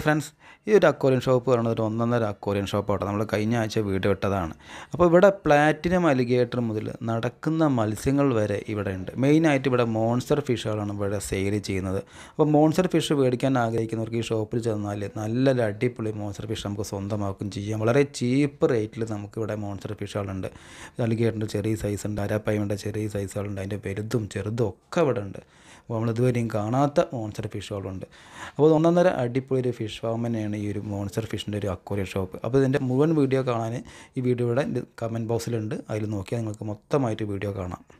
friends ഈ ഒരു aquarium shop പറയുന്നത് ഒരു ഒന്നൊന്നര അക്വോറിയം ഷോപ്പാണ് നമ്മൾ കഴിഞ്ഞ ആഴ്ച വീഡിയോ ഇട്ടതാണ് അപ്പോൾ ഇവിടെ പ്ലാറ്റിനം അലിഗേറ്റർ മുതൽ നടക്കുന്ന മത്സ്യങ്ങൾ വരെ ഇവിടെ ഉണ്ട് മെയിനായിട്ട് ഇവിടെ മോൺസ്റ്റർ ഫിഷുകളാണ് ഇവിടെ സെയിൽ ചെയ്യുന്നത് അപ്പോൾ മോൺസ്റ്റർ ഫിഷ് മേടിക്കാൻ ആഗ്രഹിക്കുന്നവർക്ക് ഈ ഷോപ്പിൽ ചെന്നാൽ നല്ലൊരു അടിപൊളി മോൺസ്റ്റർ ഫിഷ് നമുക്ക് സ്വന്തമാക്കും ചെയ്യാം വളരെ ചീപ്പ് റേറ്റിൽ നമുക്ക് ഇവിടെ മോൺസ്റ്റർ ഫിഷുകളുണ്ട് അലിഗേറ്ററിൻ്റെ ചെറിയ സൈസ് ഉണ്ട് അരപ്പൈമിൻ്റെ ചെറിയ സൈസുകളുണ്ട് അതിൻ്റെ വലുതും ചെറുതും ഒക്കെ ഇവിടെ ഉണ്ട് അപ്പോൾ നമ്മൾ ഇതുവരെയും കാണാത്ത മോൺസ്റ്റർ ഫിഷുകളുണ്ട് അപ്പോൾ ഒന്നൊന്നര അടിപൊളി ഒരു ഫിഷ് ഫാം തന്നെയാണ് ഈ ഒരു മോൺസ്റ്റർ ഫിഷിൻ്റെ ഒരു അക്വറിയം ഷോപ്പ് അപ്പോൾ ഇതിൻ്റെ മുഴുവൻ വീഡിയോ കാണാൻ ഈ വീഡിയോയുടെ കമൻറ്റ് ബോക്സിലുണ്ട് അതിൽ നോക്കിയാൽ നിങ്ങൾക്ക് മൊത്തമായിട്ട് വീഡിയോ കാണാം